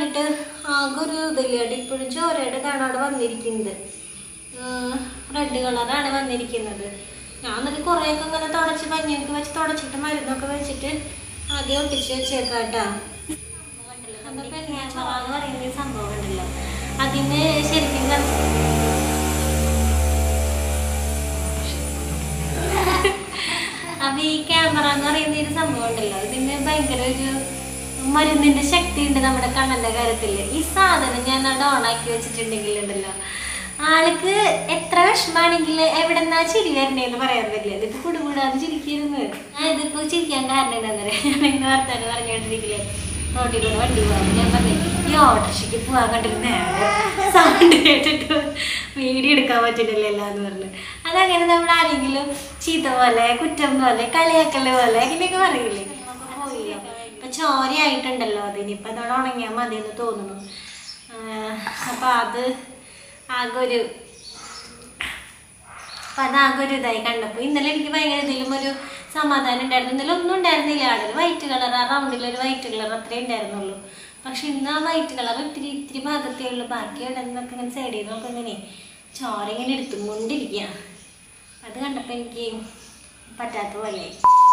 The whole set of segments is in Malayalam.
കണ്ടിട്ട് ആകെ ഒരു ഇതില്ലാണ്ട് ഇപ്പോഴും ചോരയുടെ ഇതാണ് അവിടെ വന്നിരിക്കുന്നത് റെഡ് കളറാണ് വന്നിരിക്കുന്നത് ഞാൻ എന്നിട്ട് കുറേയൊക്കെ ഇങ്ങനെ തുടച്ച് പഞ്ഞൊക്കെ വെച്ച് തുടച്ചിട്ട് മരുന്നൊക്കെ വെച്ചിട്ട് ആദ്യം ഒട്ടിച്ച് വെച്ചേക്കാട്ടാ അപ്പൊ പെണ്ണാച്ചറ എന്ന് പറയുന്ന ഈ സംഭവം ഉണ്ടല്ലോ അതിന് ശരിക്കും ക- അപ്പൊ ഈ ക്യാമറ എന്ന് പറയുന്ന ഒരു സംഭവം ഉണ്ടല്ലോ ഇതിന് ഭയങ്കര ഒരു മരുന്നിന്റെ ശക്തി ഉണ്ട് നമ്മുടെ കണ്ണന്റെ കാര്യത്തില് ഈ സാധനം ഞാൻ അവിടെ ഓണാക്കി വെച്ചിട്ടുണ്ടെങ്കിൽ ഉണ്ടല്ലോ ആൾക്ക് എത്ര വിഷമാണെങ്കിൽ എവിടെന്നാ ചിരി വരണേന്ന് പറയാൻ പറ്റില്ല ഇതിപ്പോ കുടുകൂടാതെ ചിരിക്കരുന്ന് ഞാൻ ഇതിപ്പോ ചിരിക്കാൻ കാരണം എന്താ പറയാ ഞാൻ ഇങ്ങനെ വർത്താനം പറഞ്ഞോണ്ടിരിക്കില്ലേ റോട്ടിൽ കൂടെ വണ്ടി പോകാൻ ഞാൻ പറഞ്ഞു ഈ ഓട്ടോറിക്ഷയ്ക്ക് പോകാൻ കണ്ടിരുന്ന സൗണ്ട് കേട്ടിട്ട് വീഡിയോ എടുക്കാൻ പറ്റില്ലല്ലോ എന്ന് പറഞ്ഞു അതങ്ങനെ നമ്മൾ ആരെങ്കിലും ചീത്ത പോലെ കുറ്റം പോലെ കളിയാക്കല് പോലെ ഇങ്ങനെയൊക്കെ പറയില്ലേ നമുക്ക് പോയില്ല ഇപ്പൊ ചോരയായിട്ടുണ്ടല്ലോ അതിനിപ്പോ അതോടെ ഉണങ്ങിയാൽ മതി എന്ന് തോന്നുന്നു ആഹ് അപ്പൊ അത് ആകെ ഒരു അപ്പൊ അതാകെ ഒരു ഇതായി കണ്ടപ്പോൾ ഇന്നലെ എനിക്ക് ഭയങ്കര ഇതിലും ഒരു സമാധാനം ഉണ്ടായിരുന്നു ഇന്നലെ ഒന്നും ഉണ്ടായിരുന്നില്ല അവിടെ വൈറ്റ് കളർ ആ റൗണ്ടിൽ ഒരു വൈറ്റ് കളർ അത്രേ ഉണ്ടായിരുന്നുള്ളൂ പക്ഷെ ഇന്ന് ആ വൈറ്റ് കളർ ഇത്തിരി ഇത്തിരി ഭാഗത്തേ ഉള്ളൂ ബാക്കി അവിടെ നിന്നൊക്കെ ഇങ്ങനെ സൈഡിൽ നിന്നൊക്കെ ഇങ്ങനെ ചോര ഇങ്ങനെ എടുത്തുകൊണ്ടിരിക്കുക അത് കണ്ടപ്പോൾ എനിക്ക് പറ്റാത്ത പോലെ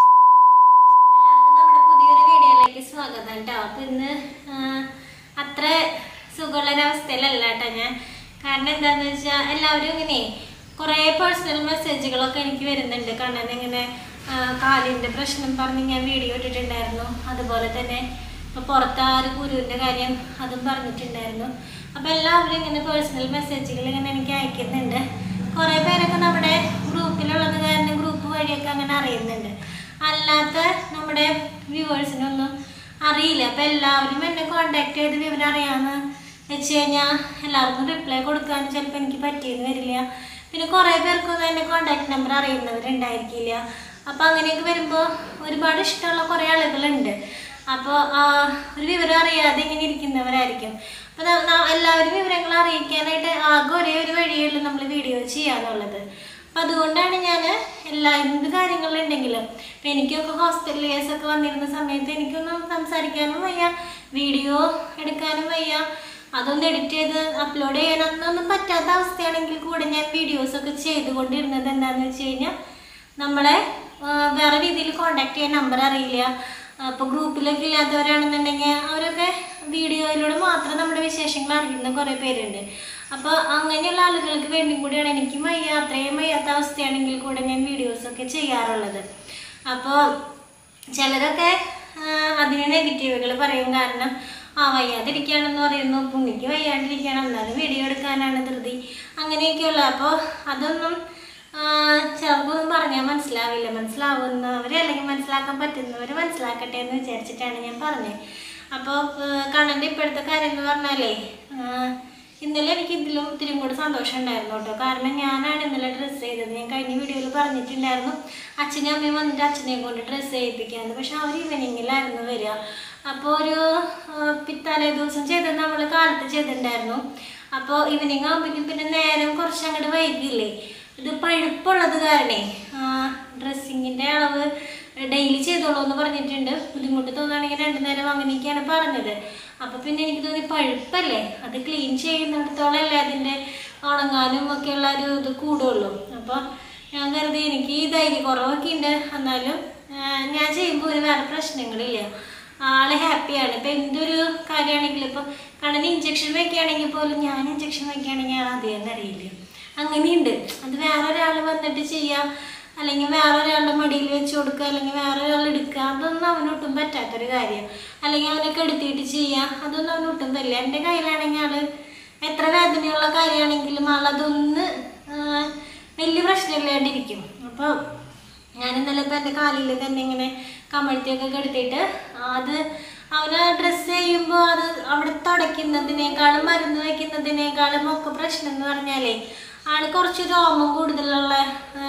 എല്ലാവർക്കും നമ്മുടെ പുതിയൊരു വീഡിയോയിലേക്ക് സ്വാഗതം കേട്ടോ അപ്പൊ ഇന്ന് ആ, അത്ര സുഖമുള്ളൊരവസ്ഥയിലല്ല കേട്ടോ ഞാൻ കാരണം എന്താന്ന് വെച്ചാൽ എല്ലാവരും ഇങ്ങനെ കുറേ പേഴ്സണൽ മെസ്സേജുകളൊക്കെ എനിക്ക് വരുന്നുണ്ട് കാരണം ഇങ്ങനെ ആ, കാലിന്റെ പ്രശ്നം പറഞ്ഞ് ഞാൻ വീഡിയോ ഇട്ടിട്ടുണ്ടായിരുന്നു അതുപോലെ തന്നെ ഇപ്പൊ പുറത്ത് ആ ഒരു ഗുരുവിന്റെ കാര്യം അതും പറഞ്ഞിട്ടുണ്ടായിരുന്നു അപ്പൊ എല്ലാവരും ഇങ്ങനെ പേഴ്സണൽ മെസ്സേജുകൾ ഇങ്ങനെ എനിക്ക് അയക്കുന്നുണ്ട് കുറേ പേരൊക്കെ നമ്മുടെ ഗ്രൂപ്പിലുള്ളത് കാരണം ഗ്രൂപ്പ് വഴിയൊക്കെ അങ്ങനെ അറിയുന്നുണ്ട് അല്ലാത്ത നമ്മുടെ വ്യൂവേഴ്സിനൊന്നും അറിയില്ല അപ്പം എല്ലാവരും എന്നെ കോണ്ടാക്ട് ചെയ്ത് വിവരം അറിയാമെന്ന് വെച്ച് കഴിഞ്ഞാൽ എല്ലാവർക്കും റിപ്ലൈ കൊടുക്കാൻ ചിലപ്പോൾ എനിക്ക് പറ്റിയെന്ന് വരില്ല പിന്നെ കുറേ പേർക്കൊന്നും എൻ്റെ കോണ്ടാക്ട് നമ്പർ അറിയുന്നവരുണ്ടായിരിക്കില്ല അപ്പോൾ അങ്ങനെയൊക്കെ വരുമ്പോൾ ഒരുപാട് ഇഷ്ടമുള്ള കുറേ ആളുകളുണ്ട് അപ്പോൾ ഒരു വിവരം അറിയാതെ ഇങ്ങനെ ഇരിക്കുന്നവരായിരിക്കും അപ്പോൾ എല്ലാവരും വിവരങ്ങൾ അറിയിക്കാനായിട്ട് ആകെ ഒരേ ഒരു വഴിയുള്ളൂ നമ്മൾ വീഡിയോ ചെയ്യാന്നുള്ളത് അപ്പം അതുകൊണ്ടാണ് ഞാൻ എല്ലാ എന്ത് കാര്യങ്ങളുണ്ടെങ്കിലും ഇപ്പം എനിക്കൊക്കെ ഹോസ്പിറ്റൽ കേസൊക്കെ വന്നിരുന്ന സമയത്ത് എനിക്കൊന്നും സംസാരിക്കാനും വയ്യ വീഡിയോ എടുക്കാനും വയ്യ അതൊന്ന് എഡിറ്റ് ചെയ്ത് അപ്ലോഡ് ചെയ്യാനൊന്നും പറ്റാത്ത അവസ്ഥയാണെങ്കിൽ കൂടെ ഞാൻ വീഡിയോസൊക്കെ ചെയ്തുകൊണ്ടിരുന്നത് എന്താണെന്ന് വെച്ച് കഴിഞ്ഞാൽ നമ്മളെ ആ, വേറെ രീതിയിൽ കോണ്ടാക്ട് ചെയ്യാൻ നമ്പർ അറിയില്ല അപ്പോൾ ഗ്രൂപ്പിലൊക്കെ ഇല്ലാത്തവരാണെന്നുണ്ടെങ്കിൽ അവരൊക്കെ വീഡിയോയിലൂടെ മാത്രം നമ്മുടെ വിശേഷങ്ങൾ അറിയുന്ന കുറേ പേരുണ്ട് അപ്പോൾ അങ്ങനെയുള്ള ആളുകൾക്ക് വേണ്ടിയും കൂടിയാണ് എനിക്കും വയ്യ അത്രയും വയ്യാത്ത അവസ്ഥയാണെങ്കിൽ കൂടെ ഞാൻ വീഡിയോസൊക്കെ ചെയ്യാറുള്ളത് അപ്പോൾ ചിലരൊക്കെ ആ, അതിന് നെഗറ്റീവുകൾ പറയും കാരണം ആ വയ്യാതിരിക്കുകയാണെന്ന് പറയുന്നു പുണ്ണിക്ക് വയ്യാണ്ടിരിക്കുകയാണ് എന്നാലും വീഡിയോ എടുക്കാനാണ് ധൃതി അങ്ങനെയൊക്കെയുള്ള അപ്പോൾ അതൊന്നും ആ, ചിലർക്കൊന്നും പറഞ്ഞാൽ മനസ്സിലാവില്ല മനസ്സിലാവുന്നവർ അല്ലെങ്കിൽ മനസ്സിലാക്കാൻ പറ്റുന്നവർ മനസ്സിലാക്കട്ടെ എന്ന് വിചാരിച്ചിട്ടാണ് ഞാൻ പറഞ്ഞത് അപ്പോൾ കണ്ണൻ്റെ ഇപ്പോഴത്തെ കാര്യം എന്ന് പറഞ്ഞാലേ ആ, ഇന്നലെ എനിക്ക് ഇതിലും ഇത്തിരി കൂടി സന്തോഷം ഉണ്ടായിരുന്നു കേട്ടോ കാരണം ഞാനാണ് ഇന്നലെ ഡ്രസ്സ് ചെയ്തത് ഞാൻ കഴിഞ്ഞ വീഡിയോയിൽ പറഞ്ഞിട്ടുണ്ടായിരുന്നു അച്ഛനും അമ്മയും വന്നിട്ട് അച്ഛനെ കൊണ്ട് ഡ്രസ്സ് ചെയ്യിപ്പിക്കാന്ന് പക്ഷെ അവർ ഈവനിങ്ങിലായിരുന്നു വരിക അപ്പോൾ ഒരു ആ, പിത്താലേ ദിവസം ചെയ്തത് നമ്മൾ കാലത്ത് ചെയ്തിട്ടുണ്ടായിരുന്നു അപ്പോൾ ഈവനിങ് ആകുമ്പോഴേക്കും പിന്നെ നേരം കുറച്ച് അങ്ങോട്ട് വൈകില്ലേ ഇത് പഴുപ്പുള്ളത് കാരണേ ഡ്രസ്സിങ്ങിൻ്റെ അളവ് ഡെയിലി ചെയ്തോളൂ എന്ന് പറഞ്ഞിട്ടുണ്ട് ബുദ്ധിമുട്ട് തോന്നുകയാണെങ്കിൽ രണ്ടു നേരം അങ്ങനെയൊക്കെയാണ് പറഞ്ഞത് അപ്പോൾ പിന്നെ എനിക്ക് തോന്നി പഴുപ്പല്ലേ അത് ക്ലീൻ ചെയ്യുന്നിടത്തോളം അല്ലേ അതിൻ്റെ ഉണങ്ങാനും ഒക്കെയുള്ള ഒരു ഇത് കൂടുള്ളൂ അപ്പോൾ ഞാൻ കരുതി എനിക്ക് ഈ ധൈര്യ കുറവൊക്കെ ഉണ്ട് എന്നാലും ആ, ഞാൻ ചെയ്യുമ്പോൾ ഒരു വേറെ പ്രശ്നങ്ങളില്ല ആള് ഹാപ്പിയാണ് ഇപ്പം എന്തൊരു കാര്യമാണെങ്കിലും ഇപ്പം കണ്ണിന് ഇഞ്ചക്ഷൻ വെക്കുകയാണെങ്കിൽ പോലും ഞാൻ ഇഞ്ചക്ഷൻ വെക്കുകയാണെങ്കിൽ ഞാൻ അധികം അറിയില്ല അങ്ങനെയുണ്ട് അത് വേറെ ഒരാൾ വന്നിട്ട് ചെയ്യാം അല്ലെങ്കിൽ വേറെ ഒരാളുടെ മടിയിൽ വെച്ച് കൊടുക്കുക അല്ലെങ്കിൽ വേറെ ഒരാൾ എടുക്കുക അതൊന്നും അവനൊട്ടും പറ്റാത്തൊരു കാര്യം അല്ലെങ്കിൽ അവനെ കെടുത്തിയിട്ട് ചെയ്യുക അതൊന്നും അവനൊട്ടും പറ്റില്ല എൻ്റെ കയ്യിലാണെങ്കിൽ ആള് എത്ര വേദനയുള്ള കാര്യമാണെങ്കിലും ആളതൊന്ന് ആ, വലിയ പ്രശ്നമില്ലാണ്ടിരിക്കും അപ്പോൾ ഞാൻ ഇന്നലെ ഇപ്പം എൻ്റെ കാലിൽ തന്നെ ഇങ്ങനെ കമഴ്ത്തിയൊക്കെ കെടുത്തിട്ട് അത് അവന് ഡ്രസ്സ് ചെയ്യുമ്പോൾ അത് അവിടെ തുടയ്ക്കുന്നതിനേക്കാളും മരുന്ന് വയ്ക്കുന്നതിനേക്കാളും ഒക്കെ പ്രശ്നം എന്ന് പറഞ്ഞാലേ ആള് കുറച്ച് രോമം കൂടുതലുള്ള ആ,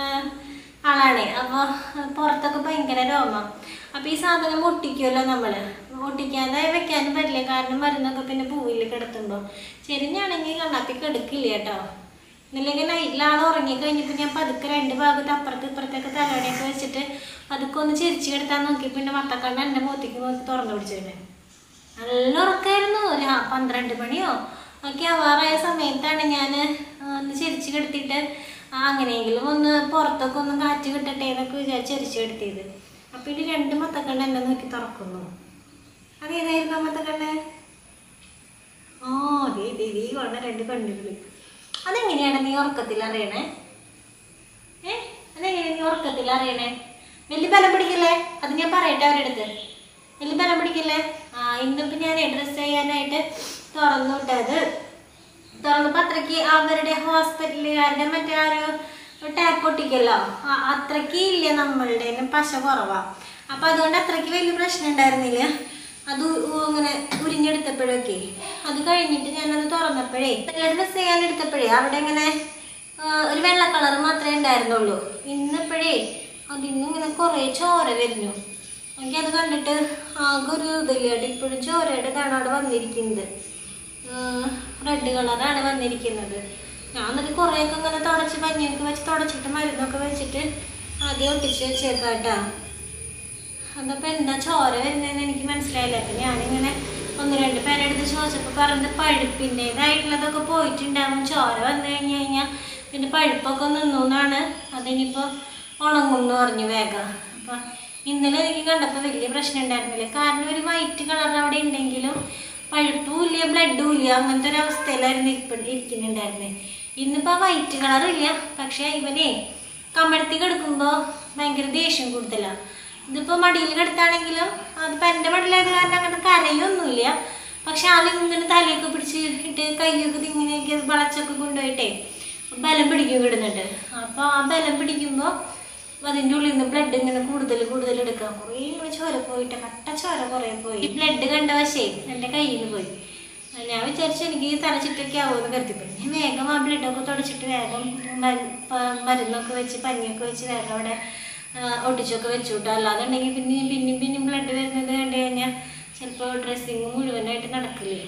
ആളാണ് അപ്പോൾ പുറത്തൊക്കെ ഭയങ്കര രോമം അപ്പോൾ ഈ സാധനം ഒട്ടിക്കുമല്ലോ നമ്മൾ ഒട്ടിക്കാതെ വെക്കാനും പറ്റില്ല കാരണം മരുന്നൊക്കെ പിന്നെ പൂവിൽ കിടത്തുമ്പോൾ ചെരിഞ്ഞാണെങ്കിൽ കണ്ണാപ്പി കെടുക്കില്ല കേട്ടോ ഇന്നല്ലെങ്കിൽ നൈറ്റിൽ ആൾ ഉറങ്ങി കഴിഞ്ഞപ്പോൾ ഞാൻ പതുക്കെ രണ്ട് ഭാഗത്ത് അപ്പുറത്ത് ഇപ്പുറത്തൊക്കെ തലവണയൊക്കെ വെച്ചിട്ട് പതുക്കെ ഒന്ന് ചിരിച്ചു കിടത്താൻ നോക്കി പിന്നെ മത്തക്കണ്ണ എൻ്റെ മുഖത്തേക്ക് നോക്കി തുറന്നു പിടിച്ചിരുന്നു നല്ല ഉറക്കമായിരുന്നു രാ പന്ത്രണ്ട് മണിയോ ഒക്കെ ആവാറായ സമയത്താണ് ഞാൻ ഒന്ന് ചിരിച്ച് കിടത്തിയിട്ട് ആ, അങ്ങനെയെങ്കിലും ഒന്ന് പുറത്തൊക്കെ ഒന്ന് കാറ്റ് കിട്ടട്ടെ എന്നൊക്കെ വിചാരിച്ച് ചിരിച്ച് കിടത്തിയത് അപ്പോൾ ഇത് രണ്ട് മത്തക്കണ്ണ് എന്നെ നോക്കി തുറക്കുന്നു അതേതായിരുന്നു ആ മത്തക്കണ്ണ് ആ ദേ ദേ ദേ കൊണ്ട രണ്ട് കണ്ണുകൾ അതെങ്ങനെയാണ് നീ ഉറക്കത്തിൽ അറിയണേ ഏ അതെങ്ങനെയാണ് നീ ഉറക്കത്തിൽ അറിയണേ വലിയ ബലം പിടിക്കല്ലേ അത് ഞാൻ പറയട്ടെ അവരുടെ അടുത്ത് വലിയ ബലം പിടിക്കല്ലേ ആ ഇന്നിപ്പോൾ ഞാൻ ഡ്രസ്സ് ചെയ്യാനായിട്ട് തുറന്നു വിട്ടത് തുറന്നപ്പോൾ അത്രയ്ക്ക് അവരുടെ ഹോസ്പിറ്റലുകാരുടെ മറ്റേ ആ ഒരു ടാപ്പ് പൊട്ടിക്കല്ലോ ആ, അത്രയ്ക്ക് ഇല്ല നമ്മളുടെ കയ്യില് പശ കുറവാ അപ്പം അതുകൊണ്ട് അത്രയ്ക്ക് വലിയ പ്രശ്നം ഉണ്ടായിരുന്നില്ല അത് ഉ- ഇങ്ങനെ ഉരിഞ്ഞെടുത്തപ്പോഴൊക്കെ അത് കഴിഞ്ഞിട്ട് ഞാനത് തുറന്നപ്പോഴേ ഡ്രസ്സ് ചെയ്യാൻ എടുത്തപ്പോഴേ അവിടെ ഇങ്ങനെ ആ, ഒരു വെള്ള കളർ മാത്രമേ ഉണ്ടായിരുന്നുള്ളൂ ഇന്നിപ്പോഴേ അതിന്ന് ഇങ്ങനെ കുറേ ചോര വരുന്നു എനിക്കത് കണ്ടിട്ട് ആകെ ഒരു ഇതില്ല കേട്ടോ ഇപ്പോഴും ചോരയുടെ ഇതാണ് അവിടെ വന്നിരിക്കുന്നത് റെഡ് കളറാണ് വന്നിരിക്കുന്നത് ഞാൻ എന്നിട്ട് കുറേയൊക്കെ ഇങ്ങനെ തുടച്ച് പഞ്ഞൊക്കെ വെച്ച് തുടച്ചിട്ട് മരുന്നൊക്കെ വെച്ചിട്ട് ആദ്യം ഒട്ടിച്ച് വെച്ചേക്കാട്ടാ അതപ്പോൾ എന്താ ചോര വരുന്നതെന്ന് എനിക്ക് മനസ്സിലായില്ല അപ്പം ഞാനിങ്ങനെ ഒന്ന് രണ്ട് പേരെടുത്ത് ചോദിച്ചപ്പോൾ പറഞ്ഞത് പഴുപ്പിൻ്റെതായിട്ടുള്ളതൊക്കെ പോയിട്ടുണ്ടാകും ചോര വന്നു കഴിഞ്ഞ് കഴിഞ്ഞാൽ പിന്നെ പഴുപ്പൊക്കെ നിന്നു എന്നാണ് അതിനിപ്പോൾ ഉണങ്ങും എന്ന് പറഞ്ഞു വേഗം അപ്പം ഇന്നലെ എനിക്ക് കണ്ടപ്പോൾ വലിയ പ്രശ്നം ഉണ്ടായിരുന്നില്ല കാരണം ഒരു വൈറ്റ് കളർ അവിടെ ഉണ്ടെങ്കിലും പഴുപ്പും ഇല്ല ബ്ലഡും ഇല്ല അങ്ങനത്തെ ഒരു അവസ്ഥയിലായിരുന്നു ഇപ്പം ഇരിക്കുന്നുണ്ടായിരുന്നത് ഇന്നിപ്പോൾ ആ വൈറ്റ് കളറില്ല പക്ഷേ ഇവനെ കമഴ്ത്തി കിടക്കുമ്പോൾ ഭയങ്കര ദേഷ്യം കൂടുതലാണ് ഇതിപ്പോൾ മടിയിൽ കിടത്താണെങ്കിലും അതിപ്പോൾ എൻ്റെ മടിയിലായത് കാരണം അങ്ങനെ കരയൊന്നുമില്ല പക്ഷെ ആൾ ഇങ്ങനെ തലയൊക്കെ പിടിച്ച് ഇട്ട് കൈയൊക്കെ ഇങ്ങനെയൊക്കെ വളച്ചൊക്കെ കൊണ്ടുപോയിട്ടേ ബലം പിടിക്കും കിടന്നിട്ട് അപ്പോൾ ആ ബലം പിടിക്കുമ്പോൾ അതിൻ്റെ ഉള്ളിൽ നിന്ന് ബ്ലഡ് ഇങ്ങനെ കൂടുതൽ കൂടുതൽ എടുക്കാം കുറേ ഇങ്ങനെ ചോര പോയിട്ട് കട്ട ചോര കുറേ പോയി ബ്ലഡ് കണ്ട വശേ എൻ്റെ കയ്യിൽ നിന്ന് പോയി ഞാൻ വിചാരിച്ചു എനിക്ക് തലച്ചിട്ടൊക്കെ ആവുമെന്ന് കരുതിപ്പോയി ഞാൻ വേഗം ആ ബ്ലഡൊക്കെ തുടച്ചിട്ട് വേഗം മരു- പ- മരുന്നൊക്കെ വെച്ച് പനിയൊക്കെ വെച്ച് വേഗം അവിടെ ആ, ഒട്ടിച്ചൊക്കെ വെച്ചു കിട്ടും അല്ലാന്നുണ്ടെങ്കിൽ പിന്നെ പിന്നെയും പിന്നെയും ബ്ലഡ് വരുന്നത് കണ്ടു കഴിഞ്ഞാൽ ചിലപ്പോൾ ഡ്രസ്സിങ് മുഴുവനായിട്ട് നടക്കില്ലേ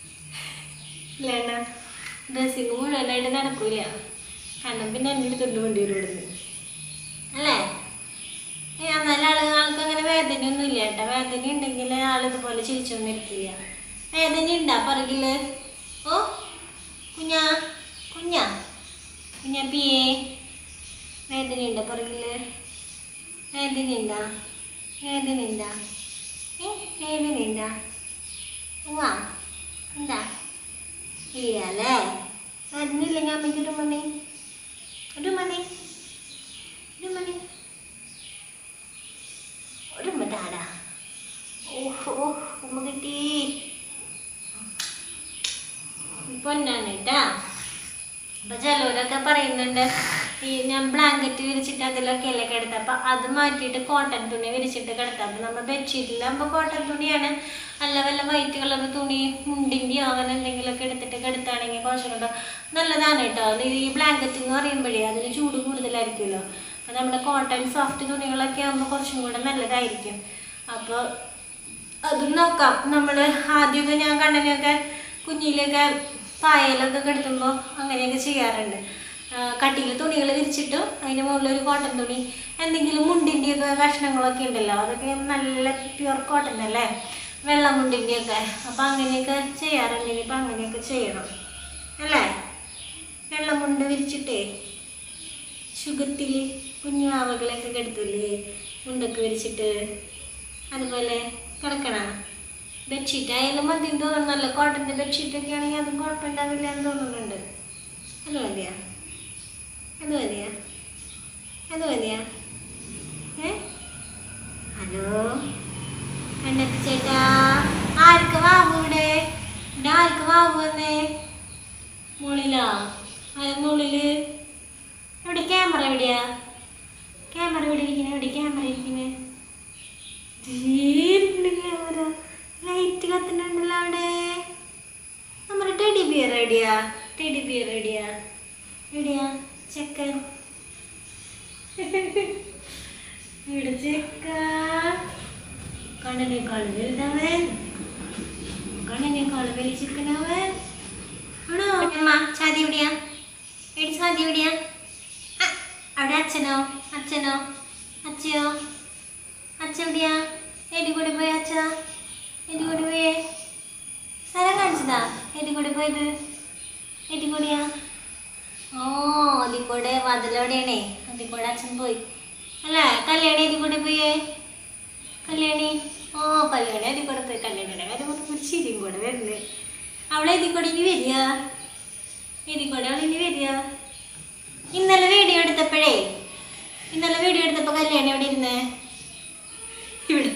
ഇല്ലേണ്ട ഡ്രസ്സിങ് മുഴുവനായിട്ട് നടക്കൂല കാരണം പിന്നെ എൻ്റെ അടുത്തുണ്ട് വേണ്ടി വരും ഇവിടുന്ന് അല്ലേ ഏ, എന്നാലും ആള് ആൾക്ക് അങ്ങനെ വേദനയൊന്നും ഇല്ല കേട്ടോ വേദന ഉണ്ടെങ്കിൽ ആൾ ഇതുപോലെ ചിരിച്ചൊന്നും ഇരിക്കില്ല വേദന ഉണ്ടാ പറകില് ഓ കുഞ്ഞാ കുഞ്ഞാ കുഞ്ഞാ പിയേ വേദനയുണ്ടോ പറകില് വേദനയുണ്ടാ വേദനയുണ്ടാ ഏ വേദനയുണ്ടാ വാ എന്താ ഇല്ല അല്ലേ വേദനയില്ലെങ്കിൽ അമ്മയ്ക്ക് ഒരു മണി ഒരു മണി ഒരു മണി ഒരു മറ്റാടാ ഓഹോ ഉമ്മ കിട്ടി പൊന്നാണ് കേട്ടാ അപ്പൊ ചിലവരൊക്കെ പറയുന്നുണ്ട് ഈ ഞാൻ ബ്ലാങ്കറ്റ് വിരിച്ചിട്ട് അതിലൊക്കെ അല്ലേ കിടത്തുക അപ്പൊ അത് മാറ്റിയിട്ട് കോട്ടൺ തുണി വിരിച്ചിട്ട് കിടത്താം അപ്പൊ നമ്മൾ ബെഡ്ഷീറ്റിലാകുമ്പോൾ കോട്ടൺ തുണിയാണ് അല്ല വല്ല വൈറ്റ് കളർ തുണി മുണ്ടിൻ്റെയോ അങ്ങനെ എന്തെങ്കിലുമൊക്കെ എടുത്തിട്ട് കിടത്താണെങ്കിൽ കുറച്ചും കൂടെ നല്ലതാണ് കേട്ടോ അത് ഈ ബ്ലാങ്കറ്റ് എന്ന് പറയുമ്പോഴേ അതിന് ചൂട് കൂടുതലായിരിക്കുമല്ലോ അപ്പൊ നമ്മുടെ കോട്ടൺ സോഫ്റ്റ് തുണികളൊക്കെ ആകുമ്പോൾ കുറച്ചും കൂടെ നല്ലതായിരിക്കും അപ്പോൾ അതും നോക്കാം നമ്മൾ ആദ്യമൊക്കെ ഞാൻ കണ്ണനെയൊക്കെ കുഞ്ഞിലൊക്കെ പായലൊക്കെ കെടുത്തുമ്പോൾ അങ്ങനെയൊക്കെ ചെയ്യാറുണ്ട് കട്ടിയിൽ തുണികൾ വിരിച്ചിട്ടും അതിൻ്റെ മുകളിൽ ഒരു കോട്ടൺ തുണി എന്തെങ്കിലും മുണ്ടിൻ്റെയൊക്കെ കഷ്ണങ്ങളൊക്കെ ഉണ്ടല്ലോ അതൊക്കെ നല്ല പ്യുർ കോട്ടൺ അല്ലേ വെള്ള മുണ്ടിൻ്റെയൊക്കെ അപ്പം അങ്ങനെയൊക്കെ ചെയ്യാറുണ്ട് ഇനിയിപ്പോൾ അങ്ങനെയൊക്കെ ചെയ്യണം അല്ലേ വെള്ളമുണ്ട് വിരിച്ചിട്ടേ സുഖത്തിൽ കുഞ്ഞു ആവകളൊക്കെ കെടുത്തില്ലേ മുണ്ടൊക്കെ വിരിച്ചിട്ട് അതുപോലെ കിടക്കണ ബെഡ്ഷീറ്റ് ആയാലും മതി എന്ന് തോന്നുന്നു നല്ല കോട്ടൻ്റെ ബെഡ്ഷീറ്റൊക്കെ ആണെങ്കിൽ അതും കുഴപ്പമുണ്ടാവില്ല എന്ന് തോന്നുന്നുണ്ട് അത് മതിയാ അത് മതിയാ അത് മതിയാ ഏ ഹലോ കണ്ടെത്തി ചേട്ടാ ആർക്ക് വാവു ഇവിടെ ഇവിടെ ആർക്ക് വാവു വന്നേ മുകളിലാ അത് മുകളില് എവിടെ ക്യാമറ എവിടെയാ ക്യാമറ എവിടെ ഇരിക്കുന്നത് എവിടെ ക്യാമറ ഇരിക്കുന്നത് ക്യാമറ ലൈറ്റ് കത്തുന്നുണ്ടല്ലോ അവിടെ നമ്മുടെ ടെഡി ബിയർ എവിടെയാ ടെഡി ബിയർ എവിടെയാ എവിടെയാ ചെക്കൻ ഇവിടെ ചെക്ക കണ്ണനേക്കാൾ വലുതവൻ കണ്ണനേക്കാൾ വലിയ ചെക്കനവൻ ആണോ അമ്മ ചാതി എവിടെയാ എടി ചാതി എവിടെയാ ആ, അവിടെ അച്ഛനോ അച്ഛനോ അച്ഛയോ അച്ഛൻ എവിടെയാ എടി കൂടെ പോയി അച്ഛ എടി കൂടെ പോയേ സ്ഥലം കാണിച്ചതാ ഏതി കൂടെ പോയത് ഏതി കൂടിയാ ഓ അതിൽ കൂടെ വാതിലവിടെയാണേ അതിൽ കൂടെ അച്ഛൻ പോയി അല്ലേ കല്യാണി ഏതി കൂടെ പോയേ കല്യാണി ഓ കല്യാണി അതിൽ കൂടെ പോയി കല്യാണിയുടെ കാര്യം പറഞ്ഞപ്പോൾ ഒരു ചിരിയും കൂടെ വരുന്നത് അവളെ ഇതിൽ കൂടെ ഇനി വരിക ഇതിൽ കൂടെ അവൾ ഇനി വരിക ഇന്നലെ വീഡിയോ എടുത്തപ്പോഴേ ഇന്നലെ വീഡിയോ എടുത്തപ്പോൾ കല്യാണി എവിടെ ഇരുന്നേ ഇവിടെ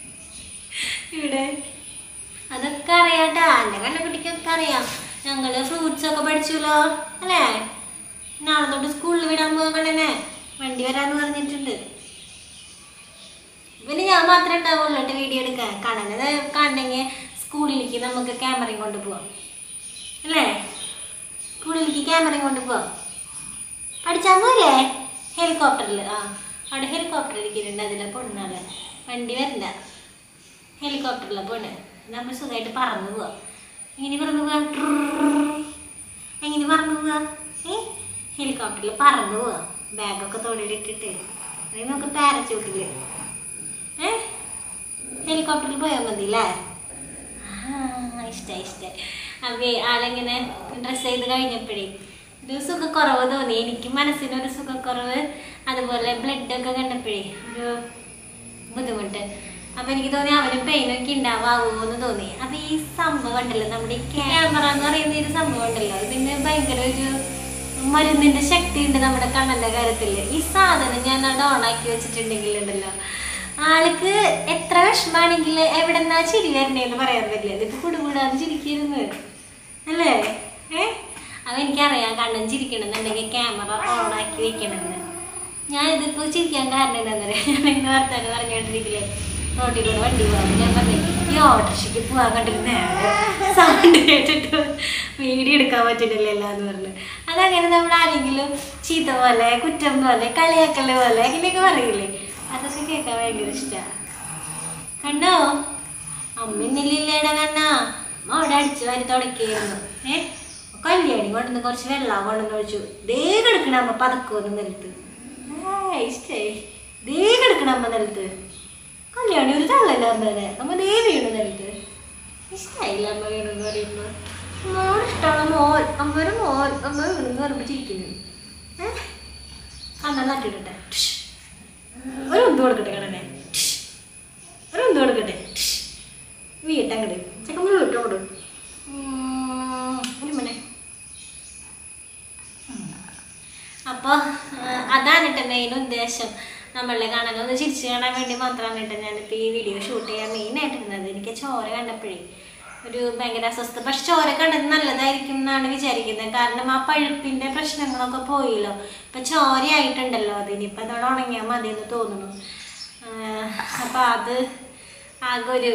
ഇവിടെ അതൊക്കെ അറിയാട്ടാ എൻ്റെ കണ്ണുകുട്ടിക്കൊക്കെ അറിയാം ഞങ്ങള് ഫ്രൂട്ട്സ് ഒക്കെ പഠിച്ചല്ലോ അല്ലേ നാളെ തൊട്ട് സ്കൂളിൽ വിടാൻ പോകണേ വണ്ടി വരാന്ന് പറഞ്ഞിട്ടുണ്ട് പിന്നെ ഞാൻ മാത്രമേ ഉണ്ടാവുള്ളൂ കേട്ടോ വീഡിയോ എടുക്കാൻ കണ്ണനത് കാണണമെങ്കിൽ സ്കൂളിലേക്ക് നമുക്ക് ക്യാമറയും കൊണ്ട് പോവാം അല്ലേ സ്കൂളിലേക്ക് ക്യാമറയും കൊണ്ട് പോവാം പഠിച്ചാൽ പോലെ ഹെലികോപ്റ്ററിൽ ആ അവിടെ ഹെലികോപ്റ്റർ ഇരിക്കുന്നുണ്ട് അതിലെ പൊണ്ണാളെ വണ്ടി വരണ്ട ഹെലികോപ്റ്ററിലെ പോണ് നമ്മൾ സുഖമായിട്ട് പറന്നു പോവാം എങ്ങനെ പറന്നു പോവാ എങ്ങനെ പറന്നു പോവാ ഏ ഹെലികോപ്റ്ററിൽ പറന്നു പോവാം ബാഗൊക്കെ തോളിലിട്ടിട്ട് അല്ലെങ്കിൽ നമുക്ക് പാരച്ചൂട്ടില് ഏ ഹെലികോപ്റ്ററിൽ പോയാൽ മതി അല്ലേ ഇഷ്ടമായി ഇഷ്ടമായി അപ്പൊ ആളിങ്ങനെ ഡ്രസ്സ് ചെയ്ത് കഴിഞ്ഞപ്പോഴേ ഒരു സുഖക്കുറവ് തോന്നി എനിക്ക് മനസ്സിനൊരു സുഖക്കുറവ് അതുപോലെ ബ്ലഡ് ഒക്കെ കണ്ടപ്പോഴേ ഒരു ബുദ്ധിമുട്ട് അപ്പൊ എനിക്ക് തോന്നി അവന് പെയിനൊക്കെ ഉണ്ടാവാവോ എന്ന് തോന്നി അപ്പൊ ഈ സംഭവം ഉണ്ടല്ലോ നമ്മുടെ ഈ ക്യാമറ എന്ന് പറയുന്ന ഒരു സംഭവം ഉണ്ടല്ലോ ഇതിന് ഭയങ്കര ഒരു മരുന്നിന്റെ ശക്തി ഉണ്ട് നമ്മുടെ കണ്ണന്റെ കാര്യത്തില് ഈ സാധനം ഞാൻ അവിടെ ഓണാക്കി വെച്ചിട്ടുണ്ടെങ്കിൽ ഉണ്ടല്ലോ ആൾക്ക് എത്ര വിഷമാണെങ്കിൽ എവിടെന്നാ ചിരി വരണേന്ന് പറയാൻ പറ്റില്ല ഇതിപ്പോ കുടുകൂടാന്ന് ചിരിക്കരുന്ന് അല്ലേ ഏ അത് എനിക്കറിയാം കണ്ണൻ ചിരിക്കണമെന്നുണ്ടെങ്കിൽ ക്യാമറ ഓണാക്കി വെക്കണമെന്ന് ഞാൻ ഇതിപ്പോ ചിരിക്കാൻ കാരണം എന്താ പറയാ ഞാൻ ഇന്ന് വർത്താനം പറഞ്ഞുകൊണ്ടിരിക്കില്ലേ റോട്ടിൽ കൂടെ വണ്ടി പോകാൻ ഞാൻ പറഞ്ഞു ഈ ഓട്ടോറിക്ഷയ്ക്ക് പോകാൻ കണ്ടിരുന്ന സൗണ്ട് കേട്ടിട്ട് വീഡിയോ എടുക്കാൻ പറ്റുന്നില്ലല്ലോ എന്ന് പറഞ്ഞു അതങ്ങനെ നമ്മൾ ആരെങ്കിലും ചീത്ത പോലെ കുറ്റം പോലെ കളിയാക്കല് പോലെ അങ്ങനെയൊക്കെ പറയില്ലേ അതൊക്കെ കേൾക്കാൻ ഭയങ്കര ഇഷ്ടമാണ് കണ്ടോ അമ്മ ഇന്നില്ലേടാ കണ്ണാ അമ്മ അവിടെ അടിച്ചു വാരി തുടക്കിയായിരുന്നു ഏ കല്യാണി കൊണ്ടുവന്ന് കുറച്ച് വെള്ളം കൊണ്ടുവന്ന് ഒഴിച്ചു ദേ കിടക്കണ അമ്മ പതക്കോന്ന് നിലത്ത് ആ ഇഷ്ടായി ദേ കിടക്കണ അമ്മ നിലത്ത് കല്യാണി ഒരു തള്ളല്ല അമ്മേനെ അമ്മ ദേ വീണു നിലത്ത് ഇഷ്ടായില്ല അമ്മ വീണെന്ന് പറയുമ്പോ മോൾ ഇഷ്ടമാണ് മോൾ അമ്മ ഒരു മോൾ അമ്മ വീണെന്ന് പറയുമ്പോ ചിരിക്കുന്നു ഏ കണ്ണ നട്ടിട്ടെ ഒരു ഉന്ത് കൊടുക്കട്ടെ കണ്ണനെ ഒരു ഉന്ത് കൊടുക്കട്ടെ വീട്ടങ്ങട് ചെക്കൻ വീട്ടോട് ഒരു മനെ അപ്പോൾ അതാണ് കേട്ടോ മെയിൻ ഉദ്ദേശം നമ്മളെ കാണാൻ ഒന്ന് ചിരിച്ച് കാണാൻ വേണ്ടി മാത്രമാണ് കേട്ടോ ഞാനിപ്പോൾ ഈ വീഡിയോ ഷൂട്ട് ചെയ്യാൻ മെയിനായിട്ടിരുന്നത് എനിക്ക് ചോര കണ്ടപ്പോഴേ ഒരു ഭയങ്കര അസ്വസ്ഥ പക്ഷെ ചോര കണ്ടത് നല്ലതായിരിക്കും എന്നാണ് വിചാരിക്കുന്നത് കാരണം ആ പഴുപ്പിൻ്റെ പ്രശ്നങ്ങളൊക്കെ പോയില്ലോ ഇപ്പം ചോരയായിട്ടുണ്ടല്ലോ അതിനിപ്പോൾ അതോടെ ഉണങ്ങിയാൽ മതി എന്ന് തോന്നുന്നു അപ്പം അത് ആകെ ഒരു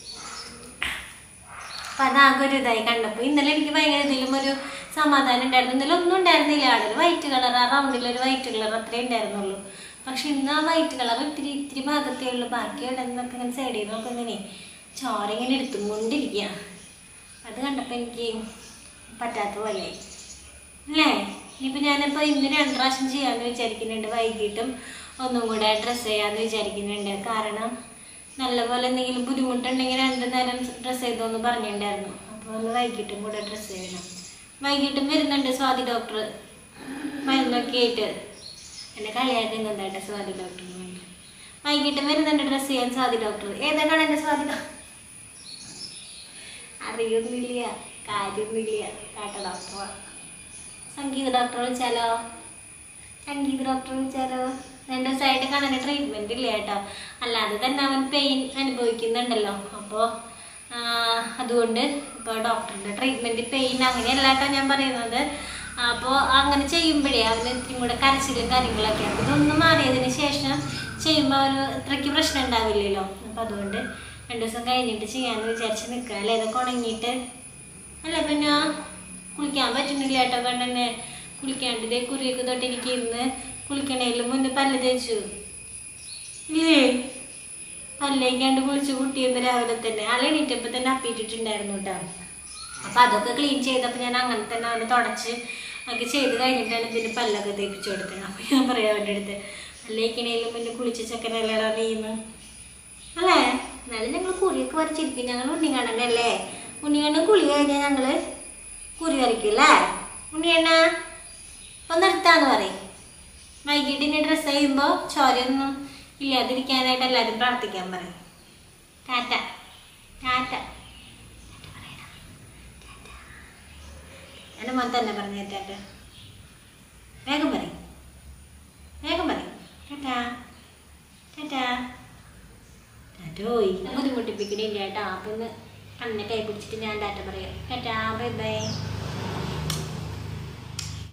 അപ്പം അതാകെ ഒരു ഇതായി കണ്ടപ്പോൾ ഇന്നലെ എനിക്ക് ഭയങ്കര ഇതിലും ഒരു സമാധാനം ഉണ്ടായിരുന്നു ഇന്നലെ ഒന്നും ഉണ്ടായിരുന്നില്ല അവിടെ ഒരു വൈറ്റ് കളർ ആ റൗണ്ടിൽ ഒരു വൈറ്റ് കളർ അത്രേ ഉണ്ടായിരുന്നുള്ളൂ പക്ഷെ ഇന്ന് ആ വൈറ്റ് കളർ ഇത്തിരി ഇത്തിരി ഭാഗത്തേ ഉള്ളൂ ബാക്കി ഇടുന്നൊക്കെ ഇങ്ങനെ സൈഡിൽ നോക്കി ഇങ്ങനെ ചോര ഇങ്ങനെ എടുത്തും കൊണ്ടിരിക്കുക അത് കണ്ടപ്പോൾ എനിക്ക് പറ്റാത്ത പോലെ അല്ലേ ഇനിയിപ്പോൾ ഞാനിപ്പോൾ ഇന്ന് രണ്ട് പ്രാവശ്യം ചെയ്യാമെന്ന് വിചാരിക്കുന്നുണ്ട് വൈകിട്ടും ഒന്നും കൂടെ ഡ്രസ്സ് ചെയ്യാമെന്ന് വിചാരിക്കുന്നുണ്ട് കാരണം നല്ലപോലെ എന്തെങ്കിലും ബുദ്ധിമുട്ടുണ്ടെങ്കിൽ രണ്ട് നേരം ഡ്രസ്സ് ചെയ്തോന്ന് പറഞ്ഞിട്ടുണ്ടായിരുന്നു അപ്പോൾ ഒന്ന് വൈകിട്ടും കൂടെ ഡ്രസ്സ് ചെയ്യണം വൈകിട്ടും വരുന്നുണ്ട് സ്വാതി ഡോക്ടർ മരുന്നൊക്കെ ആയിട്ട് എന്നെ കളിയാക്കുന്നത് കേട്ടോ സ്വാതി ഡോക്ടർ വൈകിട്ടും വരുന്നുണ്ട് ഡ്രസ്സ് ചെയ്യാൻ സ്വാതി ഡോക്ടർ ഏതാണ് എൻ്റെ സ്വാതി ഡോക്ടർ അറിയൊന്നുമില്ല കാര്യമൊന്നുമില്ല കാട്ട ഡോക്ടർ സംഗീത ഡോക്ടർ വിളിച്ചാലോ സംഗീത ഡോക്ടർ വിളിച്ചാലോ രണ്ട് ദിവസമായിട്ട് കണ്ണിന് ട്രീറ്റ്മെന്റ് ഇല്ല കേട്ടോ അല്ലാതെ തന്നെ അവൻ പെയിൻ അനുഭവിക്കുന്നുണ്ടല്ലോ അപ്പോൾ അതുകൊണ്ട് ഇപ്പോൾ ഡോക്ടറുടെ ട്രീറ്റ്മെന്റ് പെയിൻ അങ്ങനെയല്ല കേട്ടോ ഞാൻ പറയുന്നത് അപ്പോൾ അങ്ങനെ ചെയ്യുമ്പോഴേ അവന് ഇത്തിരി കൂടെ കരച്ചിലും കാര്യങ്ങളൊക്കെ അപ്പോൾ ഇതൊന്നും മാറിയതിന് ശേഷം ചെയ്യുമ്പോൾ അവന് ഇത്രയ്ക്ക് പ്രശ്നം ഉണ്ടാവില്ലല്ലോ അപ്പം അതുകൊണ്ട് രണ്ട് ദിവസം കഴിഞ്ഞിട്ട് ചെയ്യാമെന്ന് വിചാരിച്ച് നിൽക്കുക അല്ലേ ഇതൊക്കെ ഉണങ്ങിയിട്ട് അല്ല പിന്നെ കുളിക്കാൻ പറ്റുന്നില്ല കേട്ടോ കണ്ടെ കുളിക്കാണ്ട് ഇതേ കുറിയൊക്കെ തൊട്ട് എനിക്ക് ഇരുന്ന് കുളിക്കണേലും മുന്നേ പല്ല് തേച്ചു ഇല്ലേ പല്ലേക്കാണ്ട് കുളിച്ച് കുട്ടിയെന്ന് രാവിലെ തന്നെ ആളെ എണീറ്റപ്പോൾ തന്നെ അപ്പിയിട്ടിട്ടുണ്ടായിരുന്നു കേട്ടോ അപ്പം അതൊക്കെ ക്ലീൻ ചെയ്തപ്പോൾ ഞാൻ അങ്ങനെ തന്നെ അവന് തുടച്ച് ഒക്കെ ചെയ്ത് കഴിഞ്ഞിട്ടാണ് ഇതിന് പല്ലൊക്കെ തേപ്പിച്ചു കൊടുത്തത് അപ്പോൾ ഞാൻ പറയാം അവൻ്റെ അടുത്ത് പല്ലേക്കണേലും മുന്നേ കുളിച്ച് ചെക്കനല്ലടാ നീന്ന് അല്ലേ എന്നാലും ഞങ്ങൾ കുറിയൊക്കെ വരച്ചിരിക്കും ഞങ്ങൾ ഉണ്ണിക്കണ്ണനല്ലേ ഉണ്ണിയണ്ണ കുളി കഴിഞ്ഞാൽ ഞങ്ങള് കുറി വരയ്ക്കും അല്ലേ ഉണ്ണിയണ്ണ ഇപ്പൊ നിർത്താന്ന് പറയും വൈകിട്ട് ഇനി ഡ്രസ്സ് ചെയ്യുമ്പോൾ ചോരയൊന്നും ഇല്ലാതിരിക്കാനായിട്ട് എല്ലാവരും പ്രാർത്ഥിക്കാൻ പറയും ടാറ്റ ടാറ്റ എൻ്റെ മോൻ തന്നെ പറഞ്ഞു ടാറ്റ വേഗം പറയും വേഗം പറയും ടാറ്റാ ടാറ്റാ ടാറ്റോയ് ബുദ്ധിമുട്ടിപ്പിക്കണില്ല കേട്ടോ അപ്പം ഇന്ന് കണ്ണിനെ കൈ പിടിച്ചിട്ട് ഞാൻ ടാറ്റ പറയാം ടാറ്റാ ബൈ ബൈ